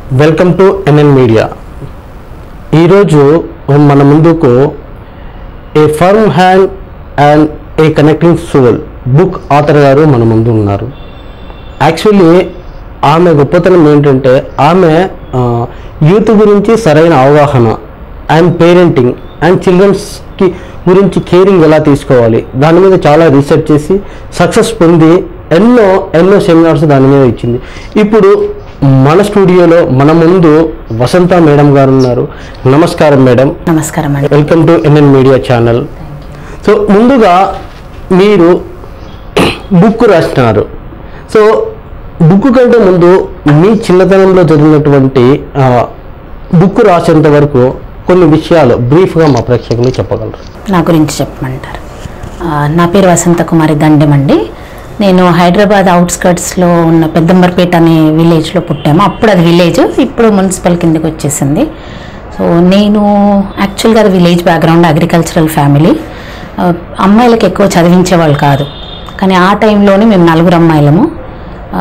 Welcome to NN media ఈరోజు మన ముందుకు a firm hand and a connecting soul book author గారు మన ముందు ఉన్నారు యాక్చువల్లీ ఆమె గొప్పతనం ఏంటంటే ఆమె యూత్ గురించి సరైన అవగాహన అండ్ పేరెంటింగ్ అండ్ చిల్డ్రన్స్కి గురించి కేరింగ్ ఎలా తీసుకోవాలి దాని మీద చాలా రీసెర్చ్ చేసి సక్సెస్ పొంది ఎన్నో ఎన్నో సెమినార్స్ దాని మీద ఇచ్చింది ఇప్పుడు మన స్టూడియోలో మన ముందు వసంత మేడం గారు ఉన్నారు నమస్కారం మేడం నమస్కారం అండి welcome to NN media channel so ముందుగా మీరు బుక్ రాసినారు సో బుక్ కంటే ముందు మీ చిన్నతనంలో చదివినటువంటి బుక్ రాసేంత వరకు కొన్ని విషయాలు బ్రీఫ్గా మా ప్రేక్షకులు చెప్పగలరు నా గురించి చెప్పమంటారు ఆ, నా పేరు వసంత కుమారి దండెం అండి నేను హైదరాబాద్ అవుట్స్కర్ట్స్లో ఉన్న పెద్దంబర్పేట అనే విలేజ్లో పుట్టాము అప్పుడు అది విలేజ్ ఇప్పుడు మున్సిపల్ కిందకి వచ్చేసింది సో నేను యాక్చువల్గా అది విలేజ్ బ్యాక్గ్రౌండ్ అగ్రికల్చరల్ ఫ్యామిలీ ఆ, అమ్మాయిలకు ఎక్కువ చదివించేవాళ్ళు కాదు కానీ ఆ టైంలోనే మేము నలుగురు అమ్మాయిలము ఆ,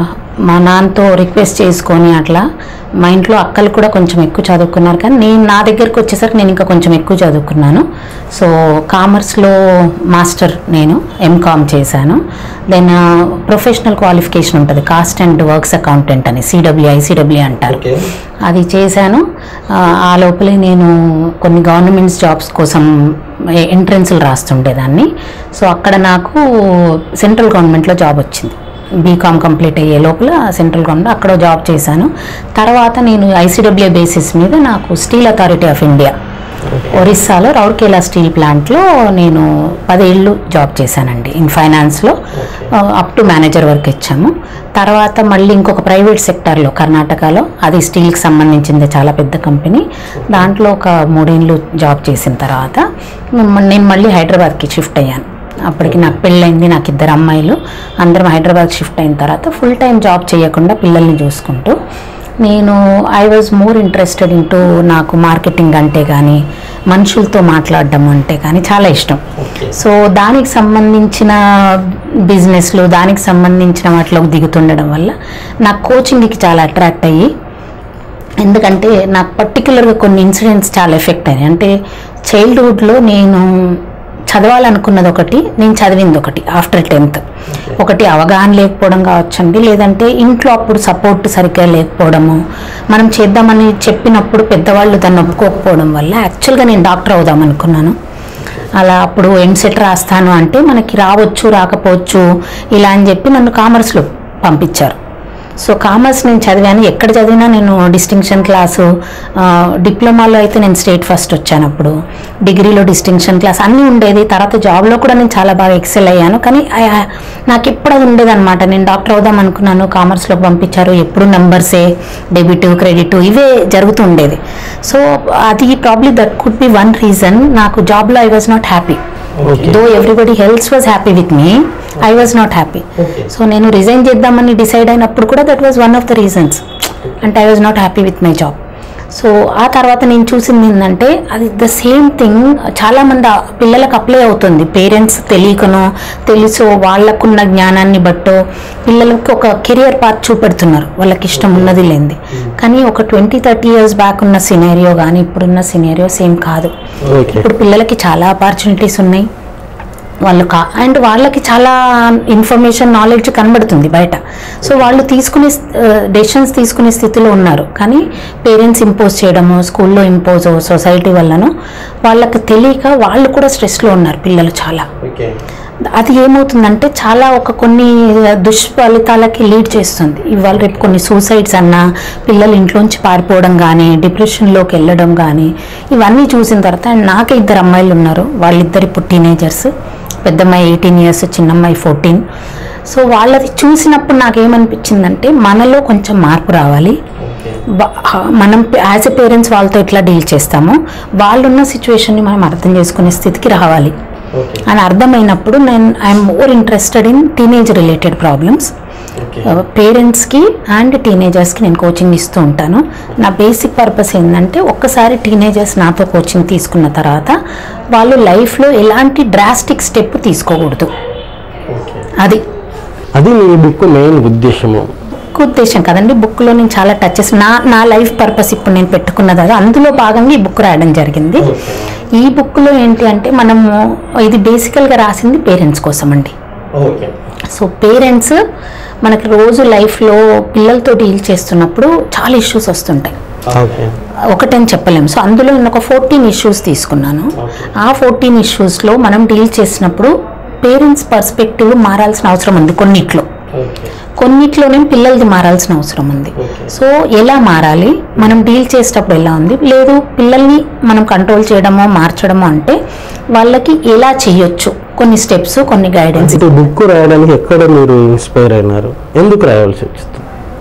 మా నాన్నతో రిక్వెస్ట్ చేసుకొని అట్లా మా ఇంట్లో అక్కలు కూడా కొంచెం ఎక్కువ చదువుకున్నారు కానీ నేను నా దగ్గరికి వచ్చేసరికి నేను ఇంకా కొంచెం ఎక్కువ చదువుకున్నాను సో కామర్స్లో మాస్టర్ నేను ఎంకామ్ చేశాను దెన్ ప్రొఫెషనల్ క్వాలిఫికేషన్ ఉంటుంది కాస్ట్ అండ్ వర్క్స్ అకౌంటెంట్ అని సిడబ్ల్యూఐ సిడబ్ల్యూ అంటారు అది చేశాను ఆ, ఆ లోపలే నేను కొన్ని గవర్నమెంట్స్ జాబ్స్ కోసం ఎంట్రన్స్లు రాస్తుండేదాన్ని సో అక్కడ నాకు సెంట్రల్ గవర్నమెంట్లో జాబ్ వచ్చింది బీకామ్ కంప్లీట్ అయ్యే లోపల సెంట్రల్ గవర్నమెంట్ అక్కడ జాబ్ చేశాను తర్వాత నేను ఐసీడబ్ల్యూ బేసిస్ మీద నాకు స్టీల్ అథారిటీ ఆఫ్ ఇండియా ఒరిస్సాలో రౌర్కేలా స్టీల్ ప్లాంట్లో నేను పదేళ్ళు జాబ్ చేశానండి ఇన్ ఫైనాన్స్లో అప్ టు మేనేజర్ వరకు ఇచ్చాము తర్వాత మళ్ళీ ఇంకొక ప్రైవేట్ సెక్టార్లో కర్ణాటకలో అది స్టీల్కి సంబంధించింది చాలా పెద్ద కంపెనీ దాంట్లో ఒక మూడేళ్ళు జాబ్ చేసిన తర్వాత మ- నేను మళ్ళీ హైదరాబాద్కి షిఫ్ట్ అయ్యాను అప్పటికి నాకు పెళ్ళైంది నాకు ఇద్దరు అమ్మాయిలు అందరం హైదరాబాద్ షిఫ్ట్ అయిన తర్వాత ఫుల్ టైం జాబ్ చేయకుండా పిల్లల్ని చూసుకుంటూ నేను I was more interested into నాకు మార్కెటింగ్ అంటే కానీ మనుషులతో మాట్లాడడం అంటే కానీ చాలా ఇష్టం సో దానికి సంబంధించిన బిజినెస్లు దానికి సంబంధించిన వాటిలోకి దిగుతుండడం వల్ల నాకు కోచింగ్కి చాలా అట్రాక్ట్ అయ్యి ఎందుకంటే నాకు పర్టికులర్గా కొన్ని ఇన్సిడెంట్స్ చాలా ఎఫెక్ట్ అయినాయి అంటే చైల్డ్హుడ్లో నేను చదవాలనుకున్నది ఒకటి నేను చదివింది ఒకటి ఆఫ్టర్ టెన్త్ ఒకటి అవగాహన లేకపోవడం కావచ్చండి లేదంటే ఇంట్లో అప్పుడు సపోర్ట్ సరిగ్గా లేకపోవడము మనం చేద్దామని చెప్పినప్పుడు పెద్దవాళ్ళు దాన్ని ఒప్పుకోకపోవడం వల్ల యాక్చువల్గా నేను డాక్టర్ అవుదాం అనుకున్నాను అలా అప్పుడు ఎంసెట్ రాస్తాను అంటే మనకి రావచ్చు రాకపోవచ్చు ఇలా అని చెప్పి నన్ను కామర్స్లో పంపించారు సో కామర్స్ నేను చదివాను ఎక్కడ చదివినా నేను డిస్టింక్షన్ క్లాసు ఆ, డిప్లొమాలో అయితే నేను స్టేట్ ఫస్ట్ వచ్చాను అప్పుడు డిగ్రీలో డిస్టింక్షన్ క్లాస్ అన్నీ ఉండేది తర్వాత జాబ్లో కూడా నేను చాలా బాగా ఎక్సెల్ అయ్యాను కానీ I- I- నాకు ఎప్పుడు అది ఉండేదన్నమాట నేను డాక్టర్ అవుదాం అనుకున్నాను కామర్స్లోకి పంపించారు ఎప్పుడు నెంబర్సే డెబిట్ క్రెడిట్ ఇవే జరుగుతూ ఉండేది సో అది probably that could be one reason నాకు జాబ్లో I was not happy though everybody else was happy with me I was not happy so నేను రిజైన్ చేద్దామని డిసైడ్ అయినప్పుడు కూడా that was one of the reasons అంటే I was not happy with my job so ఆ తర్వాత నేను చూసింది ఏంటంటే అది ద సేమ్ థింగ్ చాలామంది ఆ పిల్లలకు అప్లై అవుతుంది పేరెంట్స్ తెలియకనో తెలుసో వాళ్ళకున్న జ్ఞానాన్ని బట్టో పిల్లలకి ఒక కెరియర్ పాత్ చూపెడుతున్నారు వాళ్ళకి ఇష్టం ఉన్నది లేనిది కానీ ఒక ట్వంటీ థర్టీ ఇయర్స్ బ్యాక్ ఉన్న సినేరియో కానీ ఇప్పుడున్న సినేరియో సేమ్ కాదు ఓకే ఇప్పుడు పిల్లలకి చాలా ఆపర్చునిటీస్ ఉన్నాయి వాళ్ళు కా అండ్ వాళ్ళకి చాలా ఇన్ఫర్మేషన్ నాలెడ్జ్ కనబడుతుంది బయట సో వాళ్ళు తీసుకునే డెసిషన్స్ తీసుకునే స్థితిలో ఉన్నారు కానీ పేరెంట్స్ ఇంపోజ్ చేయడము స్కూల్లో ఇంపోజ్ సొసైటీ వల్లనో వాళ్ళకి తెలియక వాళ్ళు కూడా స్ట్రెస్లో ఉన్నారు పిల్లలు చాలా ఓకే అది ఏమవుతుందంటే చాలా ఒక కొన్ని దుష్ఫలితాలకి లీడ్ చేస్తుంది ఇవాళ రేపు కొన్ని సూసైడ్స్ అన్నా పిల్లలు ఇంట్లోంచి పారిపోవడం కానీ డిప్రెషన్లోకి వెళ్ళడం కానీ ఇవన్నీ చూసిన తర్వాత and నాకే ఇద్దరు అమ్మాయిలు ఉన్నారు వాళ్ళిద్దరు ఇప్పుడు టీనేజర్స్ పెద్దమ్మాయి ఎయిటీన్ ఇయర్స్ చిన్నమ్మాయి ఫోర్టీన్ సో వాళ్ళది చూసినప్పుడు నాకేమనిపించిందంటే మనలో కొంచెం మార్పు రావాలి వా- మనం యాజ్ ఎ పేరెంట్స్ వాళ్ళతో ఎట్లా డీల్ చేస్తామో వాళ్ళున్న సిచ్యువేషన్ని మనం అర్థం చేసుకునే స్థితికి రావాలి ఓకే అని అర్థమైనప్పుడు నేను I'm more interested in teenage related problems okay పేరెంట్స్కి అండ్ టీనేజర్స్కి నేను కోచింగ్ ఇస్తూ ఉంటాను నా బేసిక్ పర్పస్ ఏంటంటే ఒక్కసారి టీనేజర్స్ నాతో కోచింగ్ తీసుకున్న తర్వాత వాళ్ళు లైఫ్లో ఎలాంటి డ్రాస్టిక్ స్టెప్ తీసుకోకూడదు ఓకే అది అది మీ బుక్ మెయిన్ ఉద్దేశము బుక్ ఉద్దేశం కదండి బుక్లో నేను చాలా టచెస్ నా నా లైఫ్ పర్పస్ ఇప్పుడు నేను పెట్టుకున్నది అది అందులో భాగంగా ఈ బుక్ రాయడం జరిగింది ఈ బుక్లో ఏంటి అంటే మనము ఇది బేసికల్గా రాసింది పేరెంట్స్ కోసం అండి ఓకే సో పేరెంట్స్ మనకి రోజు లైఫ్లో పిల్లలతో డీల్ చేస్తున్నప్పుడు చాలా ఇష్యూస్ వస్తుంటాయి ఓకే ఒకటని చెప్పలేము సో అందులో నేను ఒక ఫోర్టీన్ ఇష్యూస్ తీసుకున్నాను ఆ ఫోర్టీన్ ఇష్యూస్లో మనం డీల్ చేసినప్పుడు పేరెంట్స్ పర్స్పెక్టివ్ మారాల్సిన అవసరం ఉంది కొన్నిట్లో ఓకే కొన్నిట్లోనే పిల్లలది మారాల్సిన అవసరం ఉంది సో ఎలా మారాలి మనం డీల్ చేసేటప్పుడు ఎలా ఉంది లేదు పిల్లల్ని మనం కంట్రోల్ చేయడమో మార్చడమో అంటే వాళ్ళకి ఎలా చేయొచ్చు కొన్ని స్టెప్స్ కొన్ని గైడెన్స్ అంటే బుక్ రాయడానికి ఎక్కడ మీరు ఇన్స్పైర్ అయినారు ఎందుకు రాయవలసి వచ్చింది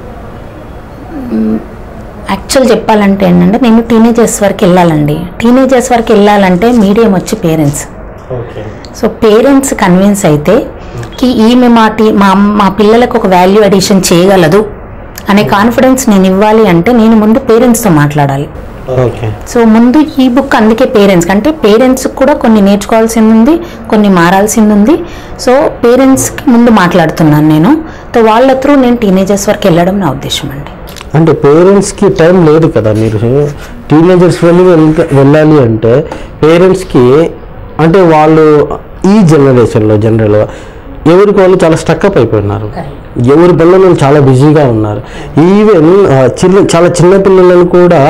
యాక్చువల్ చెప్పాలంటే ఏంటంటే నేను టీనేజర్స్ వరకు వెళ్ళాలండి టీనేజర్స్ వరకు వెళ్ళాలంటే మీడియం వచ్చి parents okay so parents convince అయితే కి ఈమె మా టీ మా మా పిల్లలకు ఒక వాల్యూ అడిషన్ చేయగలదు అనే కాన్ఫిడెన్స్ నేను ఇవ్వాలి అంటే నేను ముందు పేరెంట్స్తో మాట్లాడాలి ఓకే సో ముందు ఈ బుక్ అందుకే పేరెంట్స్ అంటే పేరెంట్స్ కూడా కొన్ని నేర్చుకోవాల్సింది ఉంది కొన్ని మారాల్సింది ఉంది సో పేరెంట్స్కి ముందు మాట్లాడుతున్నాను నేను సో వాళ్ళ త్రూ నేను టీనేజర్స్ వరకు వెళ్ళడం నా ఉద్దేశం అండి అంటే పేరెంట్స్కి టైం లేదు కదా మీరు టీనేజర్స్ వెళ్ళి వెళ్త- వెళ్ళాలి అంటే పేరెంట్స్కి అంటే వాళ్ళు ఈ జనరేషన్లో జనరల్గా ఎవరికి వాళ్ళు చాలా స్టక్అప్ అయిపోయినారు ఎవరి పనులు చాలా బిజీగా ఉన్నారు ఈవెన్ ఆ, చిన్న చాలా చిన్న పిల్లలను కూడా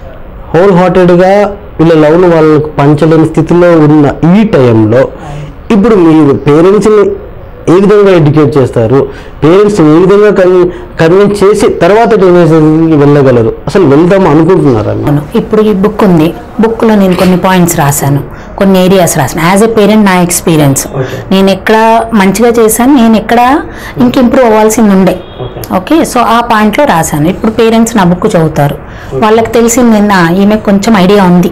హోల్ హార్టెడ్గా వీళ్ళ లవ్ను వాళ్ళకు పంచలేని స్థితిలో ఉన్న ఈ టైంలో ఇప్పుడు మీరు పేరెంట్స్ని ఏ విధంగా ఎడ్యుకేట్ చేస్తారు పేరెంట్స్ ఏ విధంగా కన్ కన్విన్స్ చేసి తర్వాత టీనేజర్కి వెళ్ళగలరు అసలు వెళ్దాం అనుకుంటున్నారా మీరు? అవును ఇప్పుడు ఈ బుక్ ఉంది బుక్లో నేను కొన్ని పాయింట్స్ రాశాను కొన్ని ఏరియాస్ రాశాను యాజ్ ఎ పేరెంట్ నా ఎక్స్పీరియన్స్ నేను ఎక్కడ మంచిగా చేశాను నేను ఎక్కడ ఇంక ఇంప్రూవ్ అవ్వాల్సింది ఉండే ఓకే సో ఆ పాయింట్లో రాశాను ఇప్పుడు పేరెంట్స్ నా బుక్ చదువుతారు వాళ్ళకి తెలిసింది నిన్న ఈమె కొంచెం ఐడియా ఉంది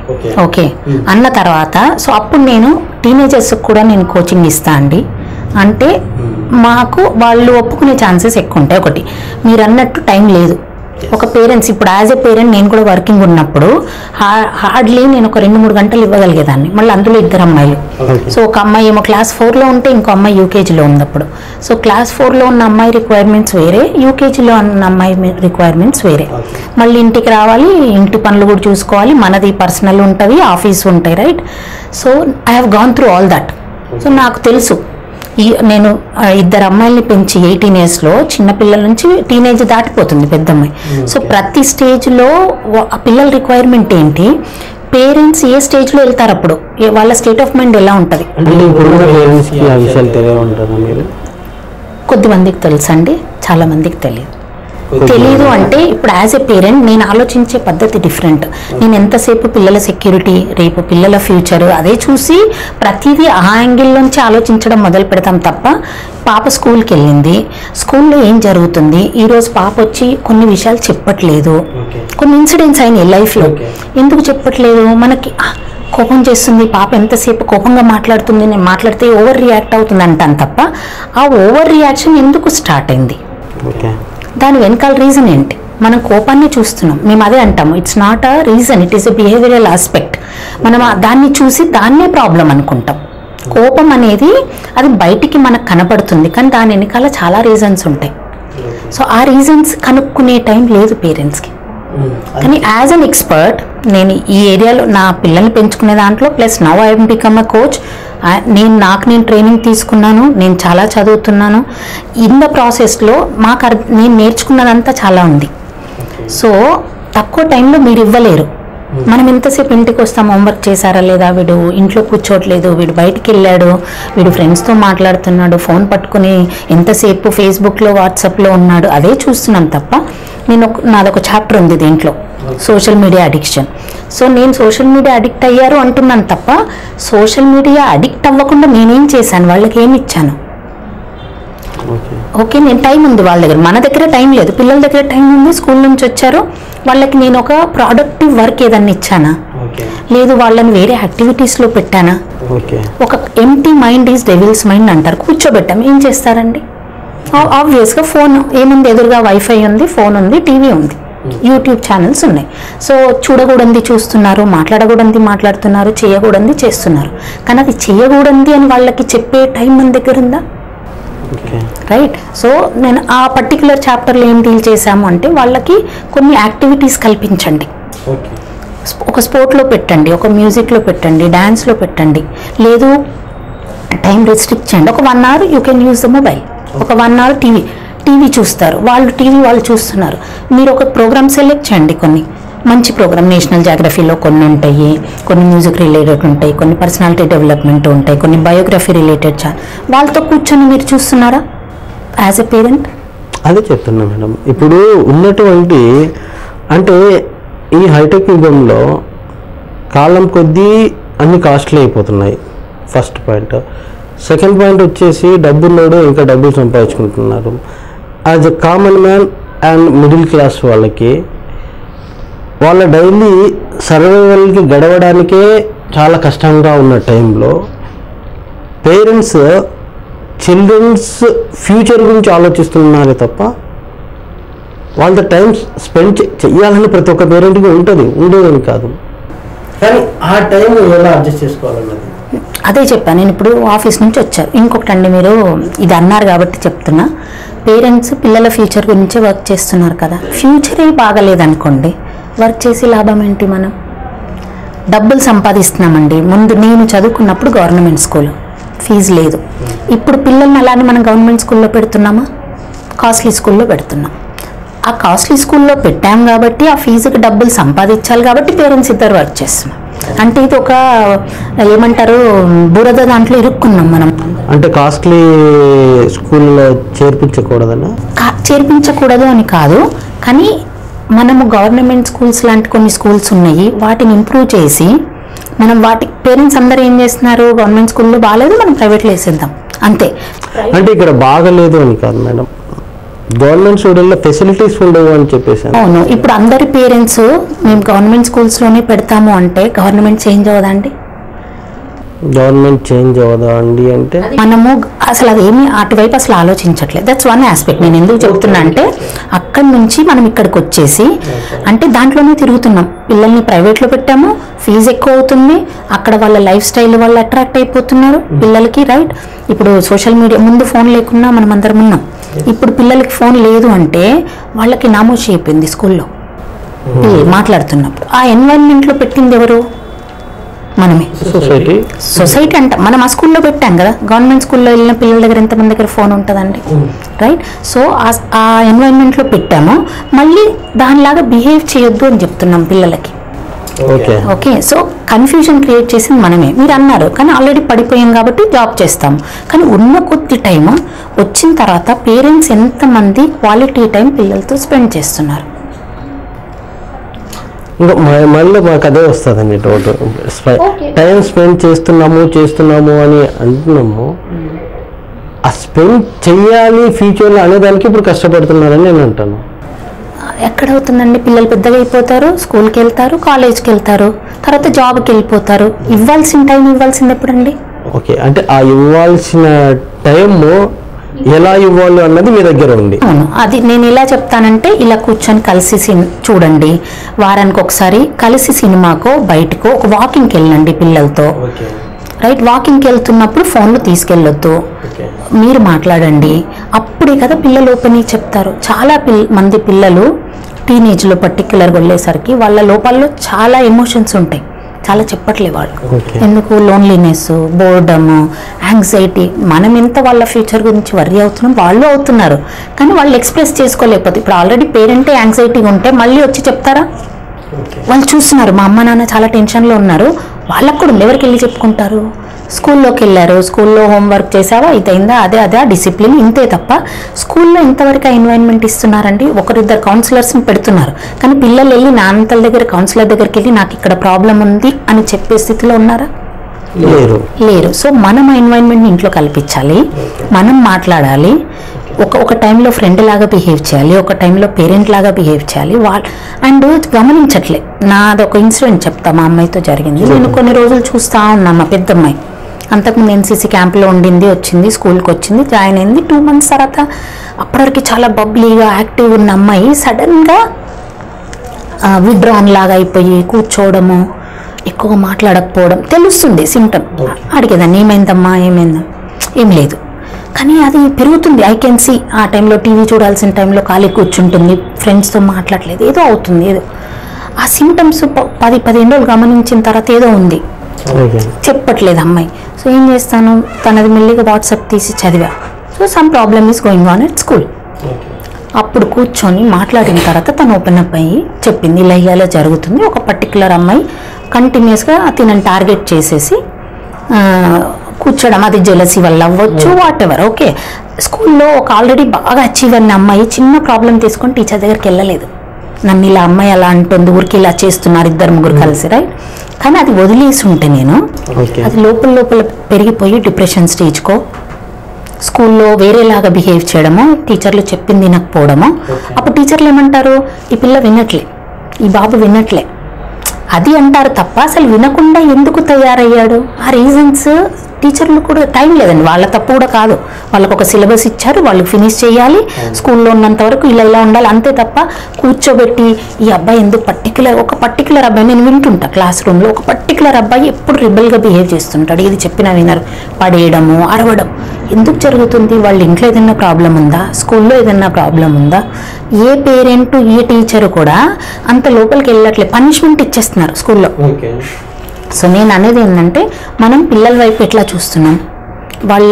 ఓకే అన్న తర్వాత సో అప్పుడు నేను టీనేజర్స్ కూడా నేను కోచింగ్ ఇస్తా అండి అంటే మాకు వాళ్ళు ఒప్పుకునే ఛాన్సెస్ ఎక్కువ ఉంటాయి ఒకటి మీరు అన్నట్టు టైం లేదు ఒక పేరెంట్స్ ఇప్పుడు యాజ్ ఎ పేరెంట్ నేను కూడా వర్కింగ్ ఉన్నప్పుడు హార్డ్లీ నేను ఒక రెండు మూడు గంటలు ఇవ్వగలిగేదాన్ని మళ్ళీ అందులో ఇద్దరు అమ్మాయిలు Okay. సో ఒక అమ్మాయి ఏమో క్లాస్ ఫోర్లో ఉంటే ఇంకో అమ్మాయి యూకేజీలో ఉంది అప్పుడు సో క్లాస్ ఫోర్లో ఉన్న అమ్మాయి రిక్వైర్మెంట్స్ వేరే యూకేజీలో ఉన్న అమ్మాయి రిక్వైర్మెంట్స్ వేరే మళ్ళీ ఇంటికి రావాలి ఇంటి పనులు కూడా చూసుకోవాలి మనది పర్సనల్ ఉంటుంది ఆఫీస్ ఉంటాయి right so I have gone through all that so నాకు తెలుసు ఈ నేను ఆ, ఇద్దరు అమ్మాయిల్ని పెంచి ఎయిటీన్ ఇయర్స్లో చిన్నపిల్లల నుంచి టీనేజ్ దాటిపోతుంది పెద్ద అమ్మాయి సో ప్రతి స్టేజ్లో ఆ పిల్లల రిక్వైర్మెంట్ ఏంటి పేరెంట్స్ ఏ స్టేజ్లో వెళ్తారు అప్పుడు ఏ- వాళ్ళ స్టేట్ ఆఫ్ మైండ్ ఎలా ఉంటుంది అంటే ఇప్పుడున్న పేరెంట్స్కి ఆ విషయాలు తెలియ ఉంటారా మీరు కొద్ది మందికి తెలుసండి చాలా మందికి తెలియదు తెలీదు అంటే ఇప్పుడు యాజ్ ఎ పేరెంట్ నేను ఆలోచించే పద్ధతి డిఫరెంట్ నేను ఎంతసేపు పిల్లల సెక్యూరిటీ రేపు పిల్లల ఫ్యూచర్ అదే చూసి ప్రతిదీ ఆ యాంగిల్ నుంచి ఆలోచించడం మొదలు పెడతాం తప్ప పాప స్కూల్కి వెళ్ళింది స్కూల్లో ఏం జరుగుతుంది ఈరోజు పాప వచ్చి కొన్ని విషయాలు చెప్పట్లేదు కొన్ని ఇన్సిడెంట్స్ అయినాయి లైఫ్లో ఎందుకు చెప్పట్లేదు మనకి "ఆ, కోపం చేస్తుంది పాప ఎంతసేపు కోపంగా మాట్లాడుతుంది నేను మాట్లాడితే ఓవర్ రియాక్ట్ అవుతుంది అంటాను తప్ప ఆ ఓవర్ రియాక్షన్ ఎందుకు స్టార్ట్ అయింది ఓకే దాని వెనకాల రీజన్ ఏంటి మనం కోపాన్ని చూస్తున్నాం మేము అదే అంటాము it's not a reason it is a behavioural aspect మనం ఆ దాన్ని చూసి దాన్నే ప్రాబ్లం అనుకుంటాం కోపం అనేది అది బయటికి మనకు కనపడుతుంది కానీ దాని వెనకాల చాలా రీజన్స్ ఉంటాయి సో ఆ రీజన్స్ కనుక్కునే టైం లేదు పేరెంట్స్కి కానీ యాజ్ అన్ ఎక్స్పర్ట్ నేను ఈ ఏరియాలో నా పిల్లల్ని పెంచుకునే దాంట్లో plus now I become a coach నేను నాకు నేను ట్రైనింగ్ తీసుకున్నాను నేను చాలా చదువుతున్నాను ఇన్ ద ప్రాసెస్లో మాకు అర్- నేను నేర్చుకున్నదంతా చాలా ఉంది సో తక్కువ టైంలో మీరు ఇవ్వలేరు మనం ఎంతసేపు ఇంటికి వస్తాం హోంవర్క్ చేశారా లేదా వీడు ఇంట్లో కూర్చోట్లేదు వీడు బయటికి వెళ్ళాడు వీడు ఫ్రెండ్స్తో మాట్లాడుతున్నాడు ఫోన్ పట్టుకుని ఎంతసేపు ఫేస్బుక్లో వాట్సాప్లో ఉన్నాడు అదే చూస్తున్నాం తప్ప నేను ఒక నాదొక చాప్టర్ ఉంది దీంట్లో సోషల్ మీడియా అడిక్షన్ సో నేను సోషల్ మీడియా అడిక్ట్ అయ్యారు అంటున్నాను తప్ప సోషల్ మీడియా అడిక్ట్ అవ్వకుండా నేనేం చేశాను వాళ్ళకి ఏమి ఇచ్చాను ఓకే ఓకే నేను టైం ఉంది వాళ్ళ దగ్గర మన దగ్గర టైం లేదు పిల్లల దగ్గర టైం ఉంది స్కూల్ నుంచి వచ్చారు వాళ్ళకి నేను ఒక ప్రొడక్టివ్ వర్క్ ఏదన్నా ఇచ్చానా ఓకే లేదు వాళ్ళని వేరే యాక్టివిటీస్లో పెట్టానా ఓకే ఒక empty mind is devil's mind అంటారు కూర్చోబెట్టాం ఏం చేస్తారండి ఆబ్వియస్గా ఫోన్ ఏముంది ఎదురుగా వైఫై ఉంది ఫోన్ ఉంది టీవీ ఉంది యూట్యూబ్ ఛానల్స్ ఉన్నాయి సో చూడకూడంది చూస్తున్నారు మాట్లాడకూడంది మాట్లాడుతున్నారు చేయకూడంది చేస్తున్నారు కానీ అది చేయకూడంది అని వాళ్ళకి చెప్పే టైం మన దగ్గర ఉందా ఓకే రైట్ సో నేను ఆ పర్టికులర్ చాప్టర్లో ఏం డీల్ చేశాము అంటే వాళ్ళకి కొన్ని యాక్టివిటీస్ కల్పించండి ఓకే స్ప- ఒక స్పోర్ట్లో పెట్టండి ఒక మ్యూజిక్లో పెట్టండి డ్యాన్స్లో పెట్టండి లేదు టైం రెస్ట్రిక్ట్ చేయండి ఒక one hour you can use the mobile ఒక వన్ అవర్ టీవీ టీవీ చూస్తారు వాళ్ళు టీవీ వాళ్ళు చూస్తున్నారు మీరు ఒక ప్రోగ్రామ్ సెలెక్ట్ చేయండి కొన్ని మంచి ప్రోగ్రామ్ నేషనల్ జాగ్రఫీలో కొన్ని ఉంటాయి కొన్ని మ్యూజిక్ రిలేటెడ్ ఉంటాయి కొన్ని పర్సనాలిటీ డెవలప్మెంట్ ఉంటాయి కొన్ని బయోగ్రఫీ రిలేటెడ్ చా వాళ్ళతో కూర్చొని మీరు చూస్తున్నారా యాజ్ ఎ పేరెంట్ అదే చెప్తున్నా మేడం ఇప్పుడు ఉన్నటువంటి అంటే ఈ హైటెక్ యుగంలో కాలం కొద్దీ అన్ని కాస్ట్లీ అయిపోతున్నాయి ఫస్ట్ పాయింట్ సెకండ్ పాయింట్ వచ్చేసి డబ్బున్నోడు ఇంకా డబ్బులు సంపాదించుకుంటున్నారు as a common man and middle class వాళ్ళకి వాళ్ళ డైలీ సర్వైవల్కి గడవడానికే చాలా కష్టంగా ఉన్న టైంలో పేరెంట్స్ చిల్డ్రన్స్ ఫ్యూచర్ గురించి ఆలోచిస్తున్నారే తప్ప వాళ్ళ టైం స్పెండ్ చెయ్యాలని ప్రతి ఒక్క పేరెంట్కి ఉంటుంది ఉండేదని కాదు కానీ ఆ టైం ఎలా అడ్జస్ట్ చేసుకోవాలన్నది అదే చెప్పాను నేను ఇప్పుడు ఆఫీస్ నుంచి వచ్చారు ఇంకొకటి అండి మీరు ఇది అన్నారు కాబట్టి చెప్తున్నా పేరెంట్స్ పిల్లల ఫ్యూచర్ గురించి వర్క్ చేస్తున్నారు కదా ఫ్యూచరే బాగలేదనుకోండి వర్క్ చేసి లాభం ఏంటి మనం డబ్బులు సంపాదిస్తున్నామండి ముందు నేను చదువుకున్నప్పుడు గవర్నమెంట్ స్కూల్ ఫీజు లేదు ఇప్పుడు పిల్లల్ని అలానే మనం గవర్నమెంట్ స్కూల్లో పెడుతున్నామా కాస్ట్లీ స్కూల్లో పెడుతున్నాం ఆ కాస్ట్లీ స్కూల్లో పెట్టాం కాబట్టి ఆ ఫీజుకి డబ్బులు సంపాదించాలి కాబట్టి పేరెంట్స్ ఇద్దరు వర్క్ చేస్తున్నాం అంటే ఇది ఒక ఏమంటారు బురద దాంట్లో ఇరుక్కున్నాం మనం అంటే కాస్ట్లీ స్కూల్లో చేర్పించకూడదనా కా- చేర్పించకూడదు అని కాదు కానీ మనము గవర్నమెంట్ స్కూల్స్ లాంటి కొన్ని స్కూల్స్ ఉన్నాయి వాటిని ఇంప్రూవ్ చేసి మనం వాటి పేరెంట్స్ అందరూ ఏం చేస్తున్నారు గవర్నమెంట్ స్కూల్లో బాగాలేదు మనం ప్రైవేట్లో వేసేద్దాం అంతే అంటే ఇక్కడ బాగలేదు అని కాదు మేడం గవర్నమెంట్ స్టూడెంట్లో ఫెసిలిటీస్ ఉండవు అని చెప్పేసి అవును ఇప్పుడు అందరి పేరెంట్స్ మేము గవర్నమెంట్ స్కూల్స్లోనే పెడతాము అంటే గవర్నమెంట్ చేంజ్ అవ్వదండి గవర్నమెంట్ చేంజ్ అవ్వదా అండి అంటే మనము అసలు అదేమి అటువైపు అసలు ఆలోచించట్లేదు దట్స్ వన్ ఆస్పెక్ట్ నేను ఎందుకు చెప్తున్నా అంటే అక్కడి నుంచి మనం ఇక్కడికి వచ్చేసి అంటే దాంట్లోనే తిరుగుతున్నాం పిల్లల్ని ప్రైవేట్లో పెట్టాము ఫీజు ఎక్కువ అవుతుంది అక్కడ వాళ్ళ లైఫ్ స్టైల్ వాళ్ళు అట్రాక్ట్ అయిపోతున్నారు పిల్లలకి రైట్ ఇప్పుడు సోషల్ మీడియా ముందు ఫోన్ లేకున్నా మనం అందరం ఉన్నాం ఇప్పుడు పిల్లలకి ఫోన్ లేదు అంటే వాళ్ళకి నామోషి అయిపోయింది స్కూల్లో పిల్లలు మాట్లాడుతున్నప్పుడు ఆ ఎన్వైరన్మెంట్లో పెట్టింది ఎవరు మనమే సొసైటీ సొసైటీ అంట మనం ఆ స్కూల్లో పెట్టాం కదా గవర్నమెంట్ స్కూల్లో వెళ్ళిన పిల్లల దగ్గర ఎంతమంది దగ్గర ఫోన్ ఉంటుందండి రైట్ సో ఆ- ఆ ఎన్వైరన్మెంట్లో పెట్టాము మళ్ళీ దానిలాగా బిహేవ్ చేయొద్దు అని చెప్తున్నాం పిల్లలకి okay okay so confusion create చేసింది మనమే మీరు అన్నారు కానీ ఆల్రెడీ పడిపోయాం కాబట్టి జాబ్ చేస్తాం కానీ ఉన్న కొద్ది టైం వచ్చిన తర్వాత పేరెంట్స్ ఎంతమంది క్వాలిటీ టైం పిల్లలతో స్పెండ్ చేస్తున్నారు ఇంకా మ- మళ్ళీ మాకు అదే వస్తుందండి డౌట్ టైం స్పెండ్ చేస్తున్నాము చేస్తున్నాము అని అంటున్నాము ఆ స్పెండ్ చెయ్యాలి ఫ్యూచర్లో అనేదానికి ఇప్పుడు కష్టపడుతున్నారని నేను అంటాను ఎక్కడ అవుతుందండి పిల్లలు పెద్దగా అయిపోతారు స్కూల్కి వెళ్తారు కాలేజ్కి వెళ్తారు తర్వాత జాబ్కి వెళ్ళిపోతారు ఇవ్వాల్సిన టైం ఇవ్వాల్సింది ఎప్పుడండి ఓకే అంటే ఆ ఇవ్వాల్సిన టైము ఎలా ఇవ్వాలి అన్నది మీ దగ్గర ఉంది అవును అది నేను ఎలా చెప్తానంటే ఇలా కూర్చొని కలిసి సిన్- చూడండి వారానికి ఒకసారి కలిసి సినిమాకో బయటకో ఒక వాకింగ్కి వెళ్ళండి పిల్లలతో ఓకే రైట్ వాకింగ్కి వెళ్తున్నప్పుడు ఫోన్లు తీసుకెళ్ళొద్దు ఓకే మీరు మాట్లాడండి అప్పుడే కదా పిల్లలు ఓపెన్ అయ్యి చెప్తారు చాలా పిల్ మంది పిల్లలు టీనేజ్లో పర్టికులర్గా వెళ్ళేసరికి వాళ్ళ లోపాల్లో చాలా ఎమోషన్స్ ఉంటాయి చాలా చెప్పట్లే వాళ్ళు Okay. ఎందుకు లోన్లీనెస్ బోర్డమ్ యాంగ్జైటీ మనం ఎంత వాళ్ళ ఫ్యూచర్ గురించి వర్రీ అవుతున్నాం వాళ్ళు అవుతున్నారు కానీ వాళ్ళు ఎక్స్ప్రెస్ చేసుకోలేకపోతే ఇప్పుడు ఆల్రెడీ పేరెంటే యాంగ్జైటీగా ఉంటే మళ్ళీ వచ్చి చెప్తారా ఓకే వాళ్ళు చూస్తున్నారు మా అమ్మ నాన్న చాలా టెన్షన్లో ఉన్నారు వాళ్ళకు కూడా ఉంది. ఎవరికి వెళ్ళి చెప్పుకుంటారు స్కూల్లోకి వెళ్ళారు స్కూల్లో హోంవర్క్ చేసావా ఇదైందా అదే అదే డిసిప్లిన్ ఇంతే తప్ప స్కూల్లో ఇంతవరకు ఎన్వైరన్మెంట్ ఇస్తున్నారండి ఒకరిద్దరు కౌన్సిలర్స్ని పెడుతున్నారు కానీ పిల్లలు వెళ్ళి నాన్నతల దగ్గర కౌన్సిలర్ దగ్గరికి వెళ్ళి నాకు ఇక్కడ ప్రాబ్లం ఉంది అని చెప్పే స్థితిలో ఉన్నారా లేరు లేరు సో మనం ఎన్వైరన్మెంట్ని ఇంట్లో కల్పించాలి మనం మాట్లాడాలి ఒక ఒక టైంలో ఫ్రెండ్ లాగా బిహేవ్ చేయాలి ఒక టైంలో పేరెంట్ లాగా బిహేవ్ చేయాలి వాళ్ళు అండ్ గమనించట్లే నాది ఒక ఇన్సిడెంట్ చెప్తా మా అమ్మాయితో జరిగింది నేను కొన్ని రోజులు చూస్తా ఉన్నా మా పెద్దమ్మాయి అంతకుముందు ఎన్సీసీ క్యాంప్లో ఉండింది వచ్చింది స్కూల్కి వచ్చింది జాయిన్ అయింది టూ మంత్స్ తర్వాత అప్పటివరకు చాలా బబ్లీగా యాక్టివ్ ఉన్న అమ్మాయి సడన్గా విడ్రాన్ లాగా అయిపోయి కూర్చోవడము ఎక్కువగా మాట్లాడకపోవడం తెలుస్తుంది సిమ్టమ్ అడిగేదాన్ని ఏమైందమ్మా ఏమైందా ఏం లేదు కానీ అది పెరుగుతుంది ఐ కెన్ సీ ఆ టైంలో టీవీ చూడాల్సిన టైంలో ఖాళీ కూర్చుంటుంది ఫ్రెండ్స్తో మాట్లాడలేదు ఏదో అవుతుంది ఏదో ఆ సిమ్టమ్స్ పది పదిహేను రోజులు గమనించిన తర్వాత ఏదో ఉంది ఓకే చెప్పట్లేదు అమ్మాయి సో ఏం చేస్తాను తనది మెల్లిగా వాట్సాప్ తీసి చదివా so some problem is going on at school అప్పుడు కూర్చొని మాట్లాడిన తర్వాత తను ఓపెన్ అప్ అయ్యి చెప్పింది ఇలా ఇలా జరుగుతుంది ఒక పర్టికులర్ అమ్మాయి కంటిన్యూస్గా తినని టార్గెట్ చేసేసి ఆ, కూర్చోడం అది జెలసీ వల్ల అవ్వచ్చు వాట్ ఎవర్ ఓకే స్కూల్లో ఒక ఆల్రెడీ బాగా అచీవ్ అయిన అమ్మాయి చిన్న ప్రాబ్లం తీసుకొని టీచర్ దగ్గరికి వెళ్ళలేదు నన్ను ఇలా అమ్మాయి అలా అంటుంది ఊరికి ఇలా చేస్తున్నారు ఇద్దరు ముగ్గురు కలిసి రైట్ కానీ అది వదిలేసి ఉంటే నేను ఓకే అది లోపల లోపల పెరిగిపోయి డిప్రెషన్ స్టేజ్కో స్కూల్లో వేరేలాగా బిహేవ్ చేయడమో టీచర్లు చెప్పింది వినకపోవడమో అప్పుడు టీచర్లు ఏమంటారు ఈ పిల్ల వినట్లే ఈ బాబు వినట్లే అది అంటారు తప్ప అసలు వినకుండా ఎందుకు తయారయ్యాడు ఆ రీజన్స్ టీచర్లు కూడా టైం లేదండి వాళ్ళ తప్పు కూడా కాదు వాళ్ళకు ఒక సిలబస్ ఇచ్చారు వాళ్ళు ఫినిష్ చేయాలి స్కూల్లో ఉన్నంత వరకు ఇలా ఇలా ఉండాలి అంతే తప్ప కూర్చోబెట్టి ఈ అబ్బాయి ఎందుకు పర్టికులర్ ఒక పర్టికులర్ అబ్బాయి నేను వింటుంటా క్లాస్ రూమ్లో ఒక పర్టికులర్ అబ్బాయి ఎప్పుడు రిబల్గా బిహేవ్ చేస్తుంటాడు ఇది చెప్పినా వినరు పడేయడము అరవడం ఎందుకు జరుగుతుంది వాళ్ళ ఇంట్లో ఏదైనా ప్రాబ్లం ఉందా స్కూల్లో ఏదైనా ప్రాబ్లం ఉందా ఏ పేరెంట్ ఏ టీచర్ కూడా అంత లోపలికి వెళ్ళట్లే పనిష్మెంట్ ఇచ్చేస్తున్నారు స్కూల్లో ఓకే సో నేను అనేది ఏంటంటే మనం పిల్లల వైపు ఎట్లా చూస్తున్నాం వాళ్ళ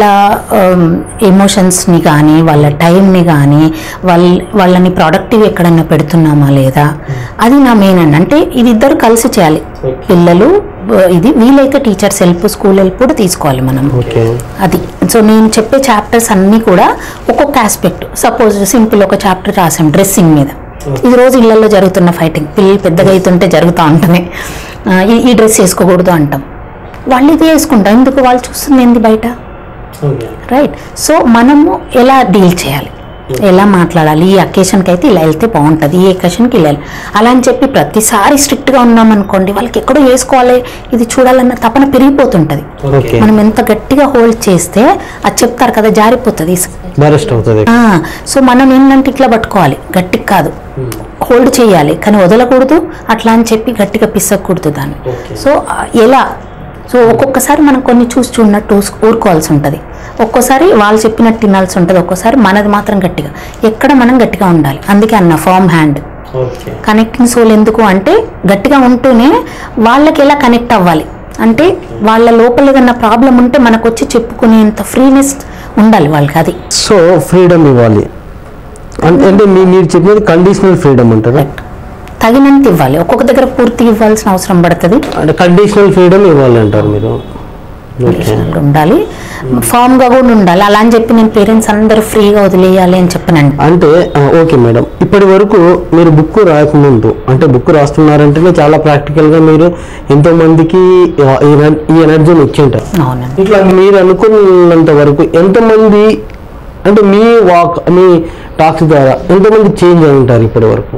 ఎమోషన్స్ని కానీ వాళ్ళ టైంని కానీ వాళ్ళ వాళ్ళని ప్రొడక్టివ్ ఎక్కడన్నా పెడుతున్నామా లేదా అది నా మెయిన్ అండి అంటే ఇది ఇద్దరు కలిసి చేయాలి పిల్లలు ఆ, ఇది వీలైతే టీచర్స్ హెల్ప్ స్కూల్ హెల్ప్ కూడా తీసుకోవాలి మనం ఓకే అది సో నేను చెప్పే చాప్టర్స్ అన్నీ కూడా ఒక్కొక్క ఆస్పెక్ట్ సపోజ్ సింపుల్ ఒక చాప్టర్ రాసాం డ్రెస్సింగ్ మీద ఇది రోజు ఇళ్లలో జరుగుతున్న ఫైటింగ్ పిల్లలు పెద్దగా అవుతుంటే జరుగుతూ ఉంటుంది ఆ, ఈ ఈ డ్రెస్ వేసుకోకూడదు అంటాం వాళ్ళు ఇది వేసుకుంటాం ఎందుకు వాళ్ళు చూస్తుంది ఏంది బయట ఓకే రైట్ సో మనము ఎలా డీల్ చేయాలి ఎలా మాట్లాడాలి ఈ అకేషన్కి అయితే ఇలా వెళ్తే బాగుంటుంది ఈ అకేషన్కి ఇలా వెళ్ళాలి. అలా అని చెప్పి ప్రతిసారి స్ట్రిక్ట్గా ఉన్నామనుకోండి వాళ్ళకి ఎక్కడో వేసుకోవాలి ఇది చూడాలన్న తపన పెరిగిపోతుంటుంది ఓకే మనం ఎంత గట్టిగా హోల్డ్ చేస్తే అది చెప్తారు కదా జారిపోతుంది బరెస్ట్ అవుతుంది ఆ, సో మనం ఏంటంటే ఇట్లా పట్టుకోవాలి గట్టిగా కాదు హోల్డ్ చేయాలి కానీ వదలకూడదు అట్లా అని చెప్పి గట్టిగా పిసకూడదు దాన్ని Okay. సో ఆ, ఎలా సో ఒక్కొక్కసారి మనం కొన్ని చూసి చూడనట్టు ఊస్- ఊరుకోవాల్సి ఉంటుంది ఒక్కోసారి వాళ్ళు చెప్పినట్టు తినాల్సి ఉంటుంది ఒక్కోసారి మనది మాత్రం గట్టిగా ఎక్కడ మనం గట్టిగా ఉండాలి అందుకే అన్న firm hand okay connecting soul ఎందుకు అంటే గట్టిగా ఉంటూనే వాళ్ళకి ఎలా కనెక్ట్ అవ్వాలి అంటే వాళ్ళ లోపల ఏదన్నా ప్రాబ్లం ఉంటే మనకు వచ్చి చెప్పుకునేంత ఫ్రీనెస్ ఉండాలి వాళ్ళకి అది సో ఫ్రీడమ్ ఇవ్వాలి అంటే అంటే మీ మీరు చెప్పేది కండిషనల్ ఫ్రీడమ్ అంటారా తగినంత ఇవ్వాలి ఒక్కొక్క దగ్గర పూర్తిగా ఇవ్వాల్సిన అవసరం పడుతుంది అంటే కండిషనల్ ఫ్రీడమ్ ఇవ్వాలి అంటారు మీరు ఓకే Conditional ఉండాలి ఫామ్ గా కూడా ఉండాలి అలా అని చెప్పి నేను పేరెంట్స్ అందరూ ఫ్రీగా వదిలేయాలి అని చెప్పనండి అంటే ఆ, ఓకే మేడం ఇప్పటి వరకు మీరు బుక్ రాయకముందు అంటే బుక్ రాస్తున్నారంటేనే చాలా ప్రాక్టికల్గా మీరు ఎంతో మందికి ఆ, ఈ ఎన- ఈ ఎనర్జీని ఇచ్చింటారు అవునండి ఇట్లా మీరు అనుకున్నంత వరకు ఎంతమంది అంటే మీ వాక్ మీ టాక్స్ ద్వారా ఎంతమంది చేంజ్ అయి ఉంటారు ఇప్పటి వరకు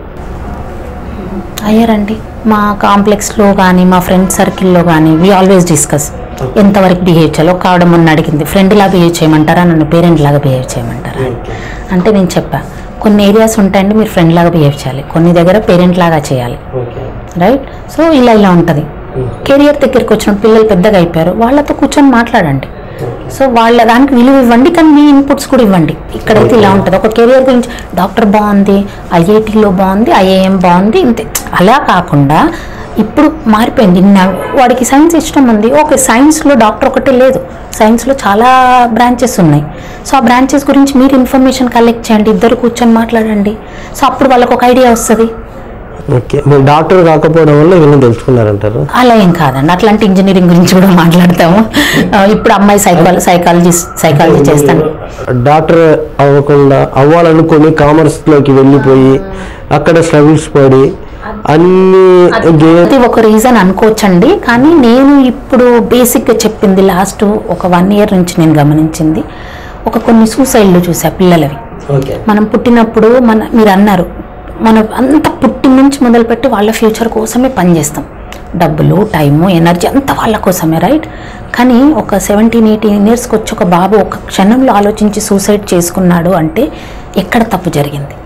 అయ్యారండి మా కాంప్లెక్స్లో కానీ మా ఫ్రెండ్ సర్కిల్లో కానీ వి ఆల్వేస్ డిస్కస్ ఎంతవరకు బిహేవ్ చేయాలి ఒక ఆవిడ మొన్న అడిగింది ఫ్రెండ్ లాగా బిహేవ్ చేయమంటారా నన్ను పేరెంట్ లాగా బిహేవ్ చేయమంటారా అని. అంటే నేను చెప్పా కొన్ని ఏరియాస్ ఉంటాయండి మీరు ఫ్రెండ్ లాగా బిహేవ్ చేయాలి కొన్ని దగ్గర పేరెంట్ లాగా చేయాలి ఓకే రైట్ సో ఇలా ఇలా ఉంటుంది కెరియర్ దగ్గరికి వచ్చిన పిల్లలు పెద్దగా అయిపోయారు వాళ్ళతో కూర్చొని మాట్లాడండి సో వాళ్ళ దానికి విలువ ఇవ్వండి కానీ మీ ఇన్పుట్స్ కూడా ఇవ్వండి ఇక్కడైతే ఇలా ఉంటుంది ఒక కెరియర్ గురించి డాక్టర్ బాగుంది ఐఐటిలో బాగుంది ఐఏఎం బాగుంది ఇంతే అలా కాకుండా ఇప్పుడు మారిపోయింది నా- వాడికి సైన్స్ ఇష్టం ఉంది ఓకే సైన్స్లో డాక్టర్ ఒకటే లేదు సైన్స్లో చాలా బ్రాంచెస్ ఉన్నాయి సో ఆ బ్రాంచెస్ గురించి మీరు ఇన్ఫర్మేషన్ కలెక్ట్ చేయండి ఇద్దరు కూర్చొని మాట్లాడండి సో అప్పుడు వాళ్ళకు ఒక ఐడియా వస్తుంది ఓకే మీరు డాక్టర్ కాకపోవడం వల్ల ఇవన్నీ తెలుసుకున్నారంటారు అలా ఏం కాదండి అట్లాంటి ఇంజనీరింగ్ గురించి కూడా మాట్లాడతాము ఆ, ఇప్పుడు అమ్మాయి సైకాలజీ సైకాలజీ సైకాలజీ చేస్తాను డాక్టర్ అవ్వకుండా అవ్వాలనుకొని కామర్స్ లోకి వెళ్ళిపోయి అక్కడ స్ట్రగుల్స్ పడి అన్ని గే- అది ఒక రీజన్ అనుకోవచ్చండి కానీ నేను ఇప్పుడు బేసిక్గా చెప్పింది లాస్ట్ ఒక వన్ ఇయర్ నుంచి నేను గమనించింది ఒక కొన్ని సూసైడ్లు చూసా పిల్లలవి మనం పుట్టినప్పుడు మన మీరు అన్నారు మన అంత పుట్టి నుంచి మొదలుపెట్టి వాళ్ళ ఫ్యూచర్ కోసమే పనిచేస్తాం డబ్బులు టైము ఎనర్జీ అంతా వాళ్ళ కోసమే రైట్ కానీ ఒక సెవెంటీన్ ఎయిటీన్ ఇయర్స్కి వచ్చి ఒక బాబు ఒక క్షణంలో ఆలోచించి సూసైడ్ చేసుకున్నాడు అంటే ఎక్కడ తప్పు జరిగింది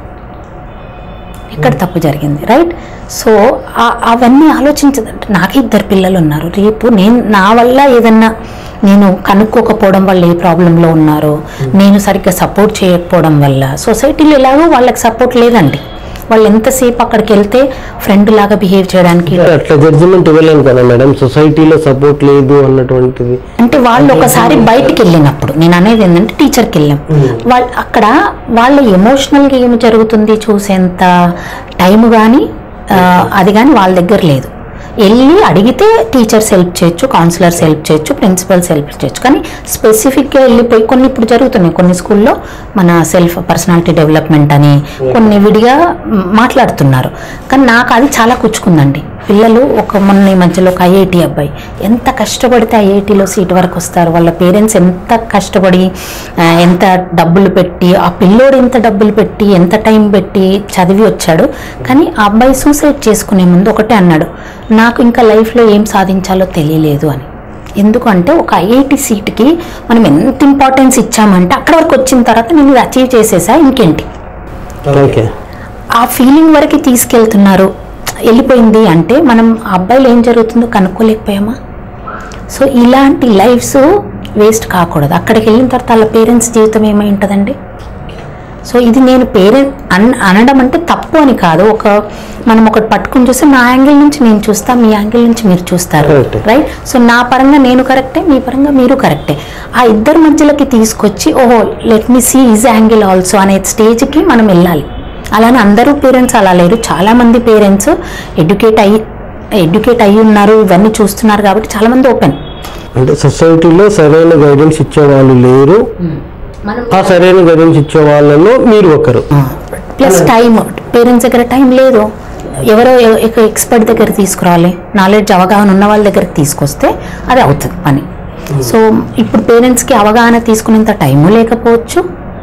ఎక్కడ తప్పు జరిగింది రైట్ సో ఆ- అవన్నీ ఆలోచించదంటే నాకే ఇద్దరు పిల్లలు ఉన్నారు రేపు నేను నా వల్ల ఏదన్నా నేను కనుక్కోకపోవడం వల్ల ఏ ప్రాబ్లంలో ఉన్నారో నేను సరిగ్గా సపోర్ట్ చేయకపోవడం వల్ల సొసైటీలో ఎలాగో వాళ్ళకి సపోర్ట్ లేదండి వాళ్ళు ఎంతసేపు అక్కడికి వెళ్తే ఫ్రెండ్ లాగా బిహేవ్ చేయడానికి అట్లా జడ్జిమెంట్ ఇవ్వలేము కదా మేడం సొసైటీలో సపోర్ట్ లేదు అన్నటువంటిది అంటే వాళ్ళు ఒకసారి బయటికి వెళ్ళినప్పుడు నేను అనేది ఏంటంటే టీచర్కి వెళ్ళాం వాళ్ళు అక్కడ వాళ్ళ ఎమోషనల్గా ఏమి జరుగుతుంది చూసేంత టైం కానీ అది కానీ వాళ్ళ దగ్గర లేదు వెళ్ళి అడిగితే టీచర్స్ హెల్ప్ చేయొచ్చు కౌన్సిలర్స్ హెల్ప్ చేయొచ్చు ప్రిన్సిపల్స్ హెల్ప్ చేయొచ్చు కానీ స్పెసిఫిక్గా వెళ్ళిపోయి కొన్ని ఇప్పుడు జరుగుతున్నాయి కొన్ని స్కూల్లో మన సెల్ఫ్ పర్సనాలిటీ డెవలప్మెంట్ అని కొన్ని విడిగా మ్, మాట్లాడుతున్నారు కానీ నాకు అది చాలా కూర్చుకుందండి పిల్లలు ఒక మొన్న ఈ మధ్యలో ఒక ఐఐటి అబ్బాయి ఎంత కష్టపడితే ఐఐటిలో సీట్ వరకు వస్తారు వాళ్ళ పేరెంట్స్ ఎంత కష్టపడి ఆ, ఎంత డబ్బులు పెట్టి ఆ పిల్లోడు ఎంత డబ్బులు పెట్టి ఎంత టైం పెట్టి చదివి వచ్చాడు కానీ ఆ అబ్బాయి సూసైడ్ చేసుకునే ముందు ఒకటే అన్నాడు నాకు ఇంకా లైఫ్లో ఏం సాధించాలో తెలియలేదు అని ఎందుకంటే ఒక ఐఐటి సీట్కి మనం ఎంత ఇంపార్టెన్స్ ఇచ్చామంటే అక్కడ వరకు వచ్చిన తర్వాత నేను ఇది అచీవ్ చేసేసా ఇంకేంటి ఓకే ఆ ఫీలింగ్ వరకు తీసుకెళ్తున్నారు వెళ్ళిపోయింది అంటే మనం ఆ అబ్బాయిలో ఏం జరుగుతుందో కనుక్కోలేకపోయామా సో ఇలాంటి లైఫ్స్ వేస్ట్ కాకూడదు అక్కడికి వెళ్ళిన తర్వాత వాళ్ళ పేరెంట్స్ జీవితం ఏమై ఉంటుందండి సో ఇది నేను పేరెంట్ అన్ అనడం అంటే తప్పు అని కాదు ఒక మనం ఒకటి పట్టుకుని చూస్తే నా యాంగిల్ నుంచి నేను చూస్తా మీ యాంగిల్ నుంచి మీరు చూస్తారు Correct. రైట్ సో నా పరంగా నేను కరెక్టే మీ పరంగా మీరు కరెక్టే ఆ ఇద్దరు మధ్యలోకి తీసుకొచ్చి ఓహో let me see is angle also అనే స్టేజ్కి మనం వెళ్ళాలి అలానే అందరూ పేరెంట్స్ అలా లేరు చాలామంది పేరెంట్స్ ఎడ్యుకేట్ అయ్యి ఎడ్యుకేట్ అయ్యి ఉన్నారు ఇవన్నీ చూస్తున్నారు కాబట్టి చాలామంది ఓపెన్ అంటే సొసైటీలో సరైన గైడెన్స్ ఇచ్చే వాళ్ళు లేరు మనం ఆ సరైన గైడెన్స్ ఇచ్చే వాళ్ళలో మీరు ఒకరు ప్లస్ టైం పేరెంట్స్ దగ్గర టైం లేదు ఎవరో ఎక్స్పర్ట్ దగ్గర తీసుకురావాలి నాలెడ్జ్ అవగాహన ఉన్న వాళ్ళ దగ్గరికి తీసుకొస్తే అది అవుతుంది పని సో ఇప్పుడు పేరెంట్స్కి అవగాహన తీసుకునేంత టైము లేకపోవచ్చు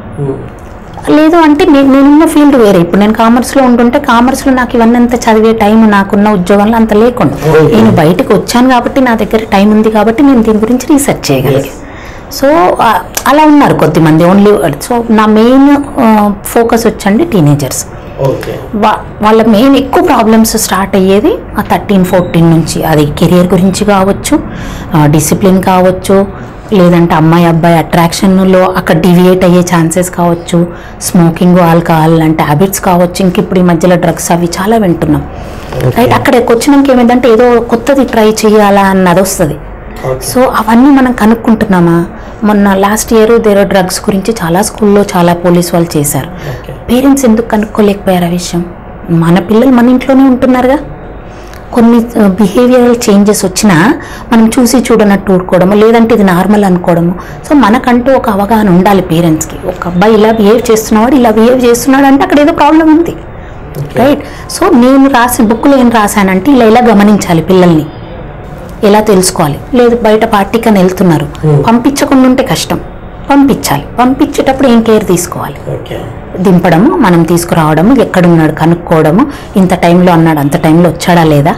లేదు అంటే నేను నేనున్న ఫీల్డ్ వేరే ఇప్పుడు నేను కామర్స్లో ఉంటుంటే కామర్స్లో నాకు ఇవన్నీ అంత చదివే టైం నాకున్న ఉద్యోగంలో అంత లేకుండా Okay. నేను బయటకు వచ్చాను కాబట్టి నా దగ్గర టైం ఉంది కాబట్టి నేను దీని గురించి రీసెర్చ్ చేయగలిగాను సో ఆ, అలా ఉన్నారు కొద్దిమంది ఓన్లీ సో నా మెయిన్ ఫోకస్ వచ్చండి టీనేజర్స్ ఓకే వా- వాళ్ళ మెయిన్ ఎక్కువ ప్రాబ్లమ్స్ స్టార్ట్ అయ్యేది ఆ థర్టీన్ ఫోర్టీన్ నుంచి అది కెరియర్ గురించి కావచ్చు డిసిప్లిన్ కావచ్చు లేదంటే అమ్మాయి అబ్బాయి అట్రాక్షన్లో అక్కడ డివియేట్ అయ్యే ఛాన్సెస్ కావచ్చు స్మోకింగ్ ఆల్కహాల్ అంటే హ్యాబిట్స్ కావచ్చు ఇంక ఇప్పుడు ఈ మధ్యలో డ్రగ్స్ అవి చాలా వింటున్నాం రైట్ అక్కడికి వచ్చినాక ఏమైందంటే ఏదో కొత్తది ట్రై చేయాలా అన్నది వస్తుంది సో అవన్నీ మనం కనుక్కుంటున్నామా మొన్న లాస్ట్ ఇయర్ దేరో డ్రగ్స్ గురించి చాలా స్కూల్లో చాలా పోలీస్ వాళ్ళు చేశారు పేరెంట్స్ ఎందుకు కనుక్కోలేకపోయారు ఆ విషయం మన పిల్లలు మన ఇంట్లోనే ఉంటున్నారుగా కొన్ని బిహేవియరల్ చేంజెస్ వచ్చినా మనం చూసి చూడనట్టు ఊరుకోవడము లేదంటే ఇది నార్మల్ అనుకోవడము సో మనకంటూ ఒక అవగాహన ఉండాలి పేరెంట్స్కి ఒక అబ్బాయి ఇలా బిహేవ్ చేస్తున్నాడు ఇలా బిహేవ్ చేస్తున్నాడు అంటే అక్కడ ఏదో ప్రాబ్లం ఉంది రైట్ సో నేను రాసిన బుక్లో ఏం రాశానంటే ఇలా ఇలా గమనించాలి పిల్లల్ని ఎలా తెలుసుకోవాలి లేదు బయట పార్టీకి అని వెళ్తున్నారు పంపించకుండా ఉంటే కష్టం పంపించాలి పంపించేటప్పుడు ఏం కేర్ తీసుకోవాలి ఓకే దింపడము మనం తీసుకురావడము ఎక్కడున్నాడు కనుక్కోవడము ఇంత టైంలో అన్నాడు అంత టైంలో వచ్చాడా లేదా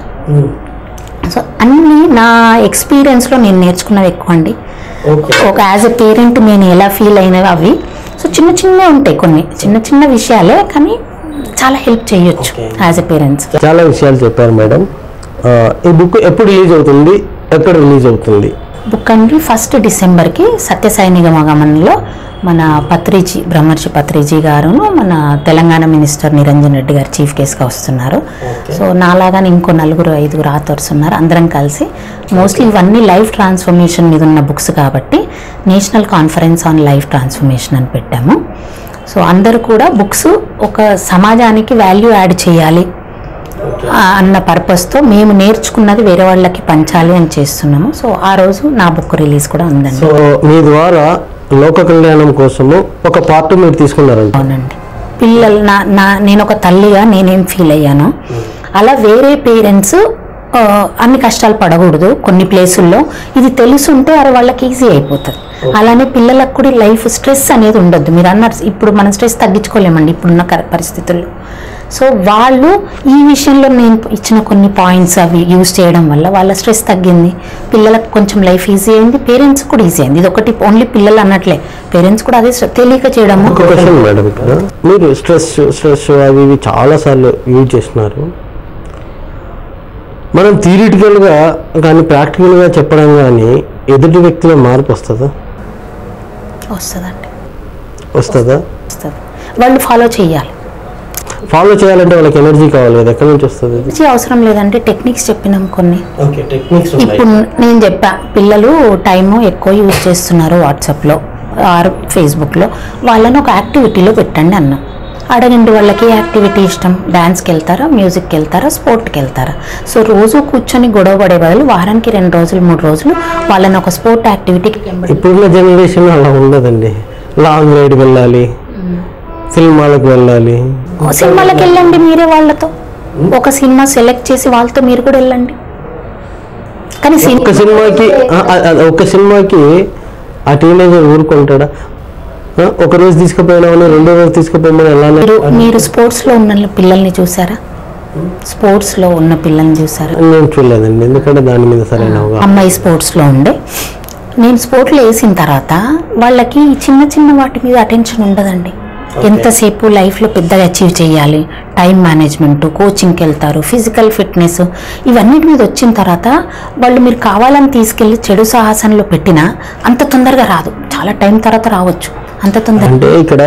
సో అన్నీ నా ఎక్స్పీరియన్స్లో నేను నేర్చుకున్నవి ఎక్కువ అండి ఓకే ఒక యాజ్ ఎ పేరెంట్ నేను ఎలా ఫీల్ అయినవి అవి సో చిన్న చిన్న ఉంటాయి కొన్ని చిన్న చిన్న విషయాలే కానీ చాలా హెల్ప్ చేయొచ్చు Okay. యాజ్ ఎ పేరెంట్స్ చాలా విషయాలు చెప్పారు మేడం ఆ, ఈ బుక్ ఎప్పుడు రిలీజ్ అవుతుంది ఎక్కడ రిలీజ్ అవుతుంది బుక్ అండి ఫస్ట్ డిసెంబర్కి సత్యసాయి నిగమగమనంలో మన పత్రిజీ బ్రహ్మర్షి పత్రిజీ గారును మన తెలంగాణ మినిస్టర్ నిరంజన్ రెడ్డి గారు చీఫ్ గెస్ట్గా వస్తున్నారు సో నాలాగానే ఇంకో నలుగురు ఐదుగురు ఆథర్స్ ఉన్నారు అందరం కలిసి మోస్ట్లీ ఇవన్నీ లైఫ్ ట్రాన్స్ఫర్మేషన్ మీద ఉన్న బుక్స్ కాబట్టి national conference on life transformation అని పెట్టాము సో అందరూ కూడా బుక్స్ ఒక సమాజానికి వాల్యూ యాడ్ చేయాలి ఆ, అన్న పర్పస్తో మేము నేర్చుకున్నది వేరే వాళ్ళకి పంచాలి అని చేస్తున్నాము సో ఆ రోజు నా బుక్ రిలీజ్ కూడా ఉందండి సో మీ ద్వారా లోక కళ్యాణం కోసము ఒక పార్ట్ మీరు తీసుకున్నారంట అవునండి పిల్లలు నా నా నేను ఒక తల్లిగా నేనేం ఫీల్ అయ్యానో అలా వేరే పేరెంట్స్ అన్ని కష్టాలు పడకూడదు కొన్ని ప్లేసుల్లో ఇది తెలుసుంటే అరే వాళ్ళకి ఈజీ అయిపోతుంది అలానే పిల్లలకు కూడా లైఫ్ స్ట్రెస్ అనేది ఉండొద్దు మీరు అన్నారు ఇప్పుడు మనం స్ట్రెస్ తగ్గించుకోలేమండి ఇప్పుడున్న కర- పరిస్థితుల్లో సో వాళ్ళు ఈ విషయంలో నేను ఇచ్చిన కొన్ని పాయింట్స్ అవి యూజ్ చేయడం వల్ల వాళ్ళ స్ట్రెస్ తగ్గింది పిల్లలకు కొంచెం లైఫ్ ఈజీ అయింది పేరెంట్స్ కూడా ఈజీ అయింది ఇది ఒకటి ఓన్లీ పిల్లలు అన్నట్లే పేరెంట్స్ కూడా అదే తెలియక చేయడము ఒక క్వశ్చన్ మేడం ఇక్కడ మీరు స్ట్రెస్ స్ట్రెస్ అవి ఇవి చాలా సార్లు యూజ్ చేస్తున్నారు మనం థియరిటికల్గా కానీ ప్రాక్టికల్గా చెప్పడం కానీ ఎదుటి వ్యక్తిలో మార్పు వస్తుందా వస్తుందండి వస్తుందా వస్తుంది వాళ్ళు ఫాలో చేయాలి ఫాలో చేయాలంటే వాళ్ళకి ఎనర్జీ కావాలి కదా ఎక్కడి నుంచి వస్తుంది ఇది? మంచి అవసరం లేదంటే టెక్నిక్స్ చెప్పినాం కొన్ని ఓకే టెక్నిక్స్ ఇప్పుడు నేను చెప్పా పిల్లలు టైము ఎక్కువ యూజ్ చేస్తున్నారు వాట్సాప్లో ఆర్ ఫేస్బుక్లో వాళ్ళని ఒక యాక్టివిటీలో పెట్టండి అన్న అడగండి వాళ్ళకి ఏ యాక్టివిటీ ఇష్టం డ్యాన్స్కి వెళ్తారా మ్యూజిక్కి వెళ్తారా స్పోర్ట్కి వెళ్తారా సో రోజు కూర్చొని గొడవ పడే బదులు వారానికి రెండు రోజులు మూడు రోజులు వాళ్ళని ఒక స్పోర్ట్ యాక్టివిటీకి ఇప్పుడున్న జనరేషన్ అలా ఉండదండి లాంగ్ రైడ్ వెళ్ళాలి సినిమాలకు వెళ్ళాలి సినిమాలకు వెళ్ళండి మీరే వాళ్ళతో ఒక సినిమా సెలెక్ట్ చేసి వాళ్ళతో మీరు కూడా వెళ్ళండి కానీ ఒక సినిమాకి ఆ, ఆ, ఆ, ఒక సినిమాకి ఆ టీనేజర్ ఊరుకుంటాడా ఆ, ఒక రోజు తీసుకుపోయినామని రెండో రోజు తీసుకుపోమని ఎలా మీరు మీరు స్పోర్ట్స్లో ఉన్న పిల్లల్ని చూసారా స్పోర్ట్స్లో ఉన్న పిల్లల్ని చూసారా నేను చూడలేదండి ఎందుకంటే దాని మీద సరైన అవగాహన అమ్మాయి స్పోర్ట్స్లో ఉండే నేను స్పోర్ట్లో వేసిన తర్వాత వాళ్ళకి ఈ చిన్న చిన్న వాటి మీద అటెన్షన్ ఉండదండి ఎంతసేపు లైఫ్లో పెద్దగా అచీవ్ చేయాలి టైం మేనేజ్మెంట్ కోచింగ్కి వెళ్తారు ఫిజికల్ ఫిట్నెస్ ఇవన్నిటి మీద వచ్చిన తర్వాత వాళ్ళు మీరు కావాలని తీసుకెళ్ళి చెడు సాహసంలో పెట్టినా అంత తొందరగా రాదు చాలా టైం తర్వాత రావచ్చు అంత తొందర అంటే ఇక్కడ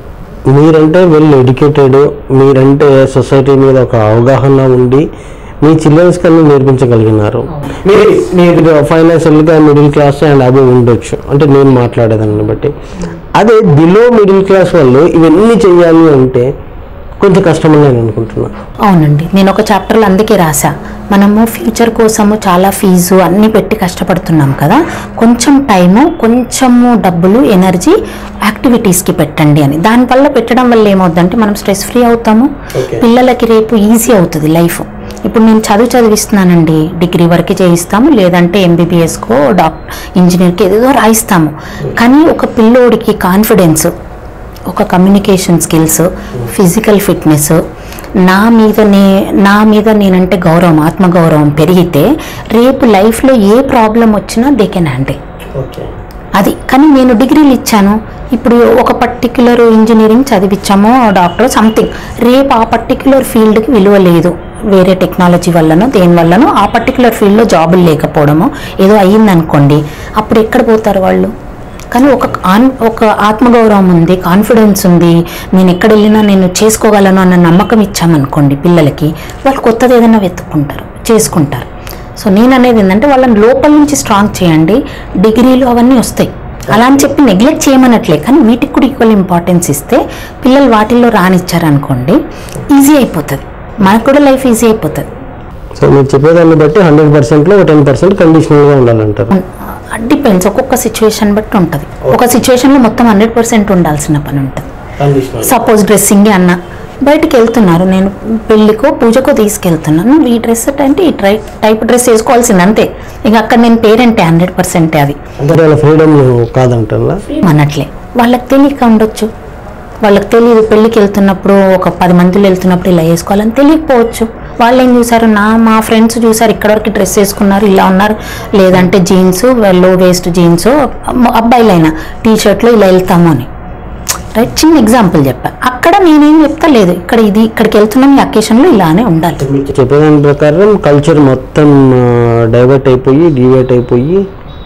మీరంటే వెల్ ఎడ్యుకేటెడ్ మీరంటే సొసైటీ మీద ఒక అవగాహన ఉండి మీ చిల్డ్రన్స్ కన్నా నేర్పించగలిగినారు మీరు మీరు ఫైనాన్షియల్గా మిడిల్ క్లాస్ అండ్ అబవ్ ఉండొచ్చు అంటే నేను మాట్లాడేదాన్ని బట్టి అదే బిలో మిడిల్ క్లాస్ వాళ్ళు ఇవన్నీ చెయ్యాలి అంటే కొంచెం కష్టమని నేను అనుకుంటున్నాను అవునండి నేను ఒక చాప్టర్లో అందుకే రాసా మనము ఫ్యూచర్ కోసము చాలా ఫీజు అన్నీ పెట్టి కష్టపడుతున్నాం కదా కొంచెం టైము కొంచెము డబ్బులు ఎనర్జీ యాక్టివిటీస్కి పెట్టండి అని దానివల్ల పెట్టడం వల్ల ఏమవుతుందంటే మనం స్ట్రెస్ ఫ్రీ అవుతాము Okay. పిల్లలకి రేపు ఈజీ అవుతుంది లైఫ్ ఇప్పుడు నేను చదువు చదివిస్తున్నానండి డిగ్రీ వరకు చేయిస్తాము లేదంటే ఎంబీబీఎస్కో డాక్ ఇంజనీర్కి ఏదేదో రాయిస్తాము కానీ ఒక పిల్లోడికి కాన్ఫిడెన్స్ ఒక కమ్యూనికేషన్ స్కిల్స్ ఫిజికల్ ఫిట్నెస్ నా మీద నే నా మీద నేనంటే గౌరవం ఆత్మగౌరవం పెరిగితే రేపు లైఫ్లో ఏ ప్రాబ్లం వచ్చినా దే కెన్ హ్యాండిల్ ఓకే అది కానీ నేను డిగ్రీలు ఇచ్చాను ఇప్పుడు ఒక పర్టిక్యులర్ ఇంజనీరింగ్ చదివించాము డాక్టర్ సంథింగ్ రేపు ఆ పర్టిక్యులర్ ఫీల్డ్కి విలువ లేదు వేరే టెక్నాలజీ వల్లనో దేని వల్లనో ఆ పర్టిక్యులర్ ఫీల్డ్లో జాబులు లేకపోవడమో ఏదో అయ్యిందనుకోండి అప్పుడు ఎక్కడ పోతారు వాళ్ళు కానీ ఒక ఆన్ ఒక ఆత్మగౌరవం ఉంది కాన్ఫిడెన్స్ ఉంది నేను ఎక్కడ వెళ్ళినా నేను చేసుకోగలను అన్న నమ్మకం ఇచ్చామనుకోండి పిల్లలకి వాళ్ళు కొత్తది ఏదైనా వెతుక్కుంటారు చేసుకుంటారు సో నేను అనేది ఏంటంటే వాళ్ళని లోపల నుంచి స్ట్రాంగ్ చేయండి డిగ్రీలు అవన్నీ వస్తాయి అలా అని చెప్పి నెగ్లెక్ట్ చేయమనట్లే కానీ వీటికి కూడా ఈక్వల్ ఇంపార్టెన్స్ ఇస్తే పిల్లలు వాటిల్లో రానిచ్చారనుకోండి ఈజీ అయిపోతుంది మనకు కూడా లైఫ్ ఈజీ అయిపోతుంది సో మీరు చెప్పేదాన్ని బట్టి హండ్రెడ్ పర్సెంట్లో ఒక టెన్ పర్సెంట్ కండిషనల్గా ఉండాలంటారు డిపెండ్స్ ఒక్కొక్క సిచ్యువేషన్ బట్టి ఉంటుంది ఒక సిచ్యువేషన్లో మొత్తం హండ్రెడ్ పర్సెంట్ ఉండాల్సిన పని ఉంటుంది కండిషనల్ సపోజ్ డ్రెస్సింగే అన్న బయటికి వెళ్తున్నారు నేను పెళ్ళికో పూజకో తీసుకెళ్తున్నాను ఈ డ్రెస్ అంటే ఈ ట్రై టైప్ డ్రెస్ వేసుకోవాల్సింది అంతే ఇక అక్కడ నేను పేరెంటే హండ్రెడ్ పర్సెంటే అది అంటే వాళ్ళ ఫ్రీడమ్ కాదంటారా అనట్లే వాళ్ళకి తెలియక ఉండొచ్చు వాళ్ళకి తెలియదు పెళ్ళికి వెళ్తున్నప్పుడు ఒక పది మందిలో వెళ్తున్నప్పుడు ఇలా వేసుకోవాలని తెలియకపోవచ్చు వాళ్ళు ఏం చూసారు నా మా ఫ్రెండ్స్ చూసారు ఇక్కడ వరకు డ్రెస్ వేసుకున్నారు ఇలా ఉన్నారు లేదంటే జీన్స్ లో వేస్ట్ జీన్స్ అబ్బాయిలైనా టీ షర్ట్లో ఇలా వెళ్తాము అని రైట్ చిన్న ఎగ్జాంపుల్ చెప్పా అక్కడ నేనేం చెప్తా లేదు ఇక్కడ ఇది ఇక్కడికి వెళ్తున్నాం ఈ అకేషన్లో ఇలానే ఉండాలి మీరు చెప్పేదాని ప్రకారం కల్చర్ మొత్తం డైవర్ట్ అయిపోయి డివైట్ అయిపోయి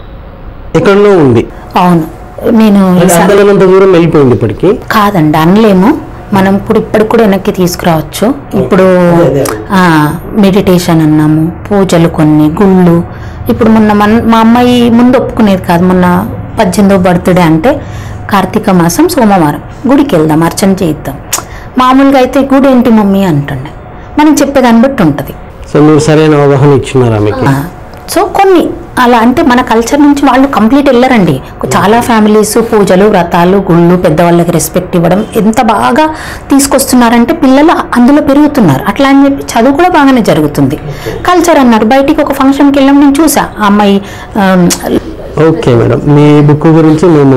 ఎక్కడో ఉంది అవును నేను ఈసారి- అందనంత దూరం వెళ్ళిపోయింది ఇప్పటికి కాదండి అనలేము మనం ఇప్పుడు ఇప్పటికి కూడా వెనక్కి తీసుకురావచ్చు ఇప్పుడు అదే, మెడిటేషన్ అన్నాము పూజలు కొన్ని గుళ్ళు ఇప్పుడు మొన్న మన మా అమ్మాయి ముందు ఒప్పుకునేది కాదు మొన్న పద్దెనిమిదో బర్త్డే అంటే కార్తీక మాసం సోమవారం గుడికి వెళ్దాం అర్చన చేయిద్దాం మామూలుగా అయితే గుడి ఏంటి మమ్మీ అంటుండే మనం చెప్పేదాన్ని బట్టి ఉంటుంది సో మీరు సరైన అవగాహన ఇచ్చినారు ఆమెకి సో కొన్ని అలా అంటే మన కల్చర్ నుంచి వాళ్ళు కంప్లీట్ వెళ్ళారండి చాలా ఫ్యామిలీస్ పూజలు వ్రతాలు గుళ్ళు పెద్దవాళ్ళకి రెస్పెక్ట్ ఇవ్వడం ఎంత బాగా తీసుకొస్తున్నారంటే పిల్లలు అందులో పెరుగుతున్నారు అట్లా అని చెప్పి చదువు కూడా బాగానే జరుగుతుంది కల్చర్ అన్నారు బయటికి ఒక ఫంక్షన్కి వెళ్ళాం నేను చూసా ఆ అమ్మాయి ఆమ్, ఓకే మేడం మీ బుక్ గురించి మేము